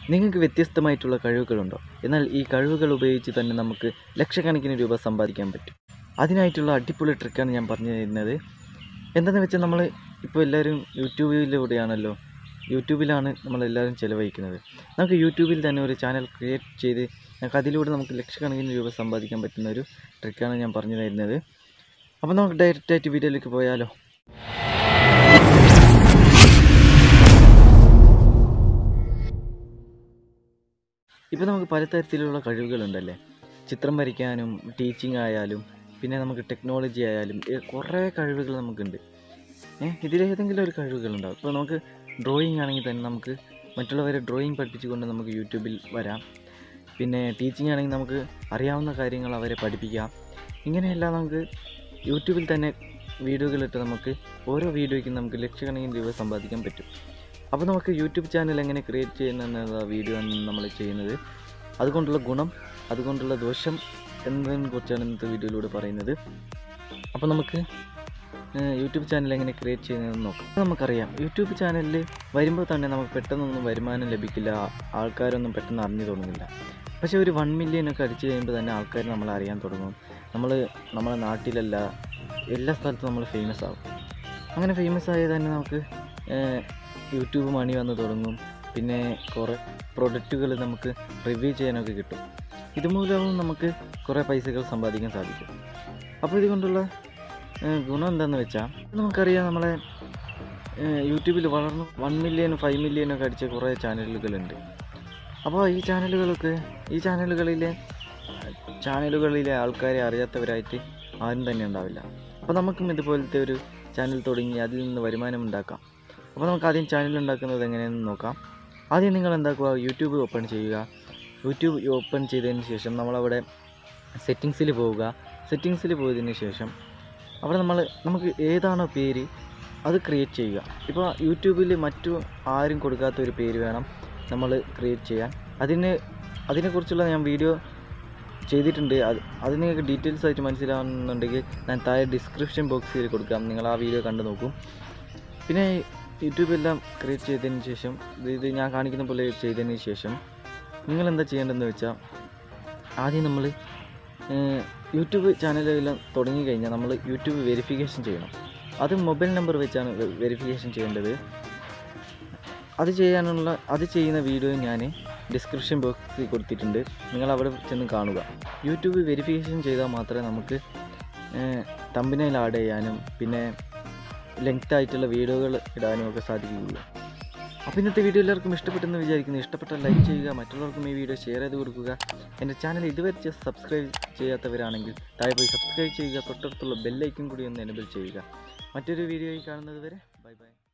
നിങ്ങൾക്ക് വ്യത്യസ്തമായിട്ടുള്ള കഴിവുകളുണ്ടോ എന്നാൽ ഈ കഴിവുകൾ ഉപയോഗിച്ച് തന്നെ നമുക്ക് ലക്ഷക്കണക്കിന് രൂപ സമ്പാദിക്കാൻ പറ്റും അതിനായിട്ടുള്ള അടിപൊളി ട്രിക്കാണ് ഞാൻ പറഞ്ഞു തരുന്നത് എന്താണെന്ന് വെച്ചാൽ നമ്മൾ ഇപ്പോൾ എല്ലാവരും യൂട്യൂബിലൂടെയാണല്ലോ യൂട്യൂബിലാണ് നമ്മളെല്ലാവരും ചിലവഴിക്കുന്നത് നമുക്ക് യൂട്യൂബിൽ തന്നെ ഒരു ചാനൽ ക്രിയേറ്റ് ചെയ്ത് നമുക്ക് അതിലൂടെ നമുക്ക് ലക്ഷക്കണക്കിന് രൂപ സമ്പാദിക്കാൻ പറ്റുന്ന ഒരു ട്രിക്കാണ് ഞാൻ പറഞ്ഞു തരുന്നത് അപ്പോൾ നമുക്ക് ഡയറക്റ്റായിട്ട് വീഡിയോയിലേക്ക് പോയാലോ ഇപ്പോൾ നമുക്ക് പലതരത്തിലുള്ള കഴിവുകളുണ്ടല്ലേ ചിത്രം വരയ്ക്കാനും ടീച്ചിങ് ആയാലും പിന്നെ നമുക്ക് ടെക്നോളജി ആയാലും ഏ, കുറേ കഴിവുകൾ നമുക്കുണ്ട് ഏഹ് ഇതിലേതെങ്കിലും ഒരു കഴിവുകളുണ്ടാവും ഇപ്പോൾ നമുക്ക് ഡ്രോയിങ് ആണെങ്കിൽ തന്നെ നമുക്ക് മറ്റുള്ളവരെ ഡ്രോയിങ് പഠിപ്പിച്ചുകൊണ്ട് നമുക്ക് യൂട്യൂബിൽ വരാം പിന്നെ ടീച്ചിങ് ആണെങ്കിൽ നമുക്ക് അറിയാവുന്ന കാര്യങ്ങൾ അവരെ പഠിപ്പിക്കാം ഇങ്ങനെയെല്ലാം നമുക്ക് യൂട്യൂബിൽ തന്നെ വീഡിയോകളിട്ട് നമുക്ക് ഓരോ വീഡിയോയ്ക്കും നമുക്ക് ലക്ഷക്കണക്കിന് രൂപ സമ്പാദിക്കാൻ പറ്റും അപ്പോൾ നമുക്ക് യൂട്യൂബ് ചാനൽ എങ്ങനെ ക്രിയേറ്റ് ചെയ്യുന്ന വീഡിയോ ആണ് നമ്മൾ ചെയ്യുന്നത് അതുകൊണ്ടുള്ള ഗുണം അതുകൊണ്ടുള്ള ദോഷം എന്നതിനെ കുറിച്ചാണ് ഇന്നത്തെ വീഡിയോയിലൂടെ പറയുന്നത് അപ്പോൾ നമുക്ക് ഏഹ്, യൂട്യൂബ് ചാനൽ എങ്ങനെ ക്രിയേറ്റ് ചെയ്യുന്നതെന്ന് നോക്കാം അപ്പോൾ നമുക്കറിയാം യൂട്യൂബ് ചാനലിൽ വരുമ്പോൾ തന്നെ നമുക്ക് പെട്ടെന്നൊന്നും വരുമാനം ലഭിക്കില്ല ആൾക്കാരൊന്നും പെട്ടെന്ന് അറിഞ്ഞു തുടങ്ങില്ല പക്ഷേ ഒരു വൺ മില്യൺ ഒക്കെ അടിച്ചു കഴിയുമ്പോൾ തന്നെ ആൾക്കാർ നമ്മളെ അറിയാൻ തുടങ്ങും നമ്മൾ നമ്മളെ നാട്ടിലല്ല എല്ലാ സ്ഥലത്തും നമ്മൾ ഫേമസ് ആവും അങ്ങനെ ഫേമസ് ആയത് തന്നെ നമുക്ക് ഏഹ്, യൂട്യൂബ് മണി വന്ന് തുടങ്ങും പിന്നെ കുറേ പ്രൊഡക്റ്റുകൾ നമുക്ക് റിവ്യൂ ചെയ്യാനൊക്കെ കിട്ടും ഇതുമൂലവും നമുക്ക് കുറേ പൈസകൾ സമ്പാദിക്കാൻ സാധിക്കും അപ്പോൾ ഇതുകൊണ്ടുള്ള ഏഹ്, ഗുണം എന്താണെന്ന് വെച്ചാൽ നമുക്കറിയാം നമ്മളെ ഏഹ്, യൂട്യൂബിൽ വളർന്നു വൺ മില്യൺ ഫൈവ് മില്യൺ ഒക്കെ അടിച്ച കുറേ ചാനലുകളുണ്ട് അപ്പോൾ ഈ ചാനലുകളൊക്കെ ഈ ചാനലുകളിലെ ചാനലുകളിലെ ആൾക്കാരെ അറിയാത്തവരായിട്ട് ആരും തന്നെ ഉണ്ടാവില്ല അപ്പോൾ നമുക്കും ഇതുപോലത്തെ ഒരു ചാനൽ തുടങ്ങി അതിൽ നിന്ന് വരുമാനം ഉണ്ടാക്കാം അപ്പോൾ നമുക്ക് ആദ്യം ചാനൽ ഉണ്ടാക്കുന്നത് എങ്ങനെയെന്ന് നോക്കാം ആദ്യം നിങ്ങൾ എന്താക്കുക യൂട്യൂബ് ഓപ്പൺ ചെയ്യുക യൂട്യൂബ് ഓപ്പൺ ചെയ്തതിന് ശേഷം നമ്മളവിടെ സെറ്റിങ്സിൽ പോവുക സെറ്റിങ്സിൽ പോയതിന് ശേഷം അവിടെ നമ്മൾ നമുക്ക് ഏതാണോ പേര് അത് ക്രിയേറ്റ് ചെയ്യുക ഇപ്പോൾ യൂട്യൂബിൽ മറ്റു ആരും കൊടുക്കാത്ത ഒരു പേര് വേണം നമ്മൾ ക്രിയേറ്റ് ചെയ്യാൻ അതിന് അതിനെക്കുറിച്ചുള്ള ഞാൻ വീഡിയോ ചെയ്തിട്ടുണ്ട് അത് അത് നിങ്ങൾക്ക് ഡീറ്റെയിൽസ് ആയിട്ട് മനസ്സിലാവുന്നുണ്ടെങ്കിൽ ഞാൻ താഴെ ഡിസ്ക്രിപ്ഷൻ ബോക്സിൽ കൊടുക്കാം നിങ്ങൾ ആ വീഡിയോ കണ്ടു നോക്കും പിന്നെ യൂട്യൂബ് എല്ലാം ക്രിയേറ്റ് ചെയ്തതിന് ശേഷം ഇത് ഇത് ഞാൻ കാണിക്കുന്ന പോലെ ചെയ്തതിന് ശേഷം നിങ്ങൾ എന്താ ചെയ്യേണ്ടതെന്ന് വെച്ചാൽ ആദ്യം നമ്മൾ യൂട്യൂബ് ചാനലെല്ലാം തുടങ്ങി കഴിഞ്ഞാൽ നമ്മൾ യൂട്യൂബ് വെരിഫിക്കേഷൻ ചെയ്യണം അത് മൊബൈൽ നമ്പർ വെച്ചാണ് വെരിഫിക്കേഷൻ ചെയ്യേണ്ടത് അത് ചെയ്യാനുള്ള അത് ചെയ്യുന്ന വീഡിയോ ഞാൻ ഡിസ്ക്രിപ്ഷൻ ബോക്സിൽ കൊടുത്തിട്ടുണ്ട് നിങ്ങൾ അവിടെ ചെന്ന് കാണുക യൂട്യൂബ് വെരിഫിക്കേഷൻ ചെയ്താൽ മാത്രമേ നമുക്ക് തമ്പിനയിൽ ആഡ് ചെയ്യാനും പിന്നെ ലെങ്ത് ആയിട്ടുള്ള വീഡിയോകൾ ഇടാനും ഒക്കെ സാധിക്കുകയുള്ളൂ അപ്പോൾ ഇന്നത്തെ വീഡിയോ എല്ലാവർക്കും ഇഷ്ടപ്പെട്ടെന്ന് വിചാരിക്കുന്നു ഇഷ്ടപ്പെട്ടാൽ ലൈക്ക് ചെയ്യുക മറ്റുള്ളവർക്കും ഈ വീഡിയോ ഷെയർ ചെയ്ത് കൊടുക്കുക എൻ്റെ ചാനൽ ഇതുവരെ സബ്സ്ക്രൈബ് ചെയ്യാത്തവരാണെങ്കിൽ താഴെ പോയി സബ്സ്ക്രൈബ് ചെയ്യുക തൊട്ടടുത്തുള്ള ബെല്ലൈക്കും കൂടി ഒന്ന് എനബിൾ ചെയ്യുക മറ്റൊരു വീഡിയോയിൽ കാണുന്നത് വരെ ബൈ ബൈ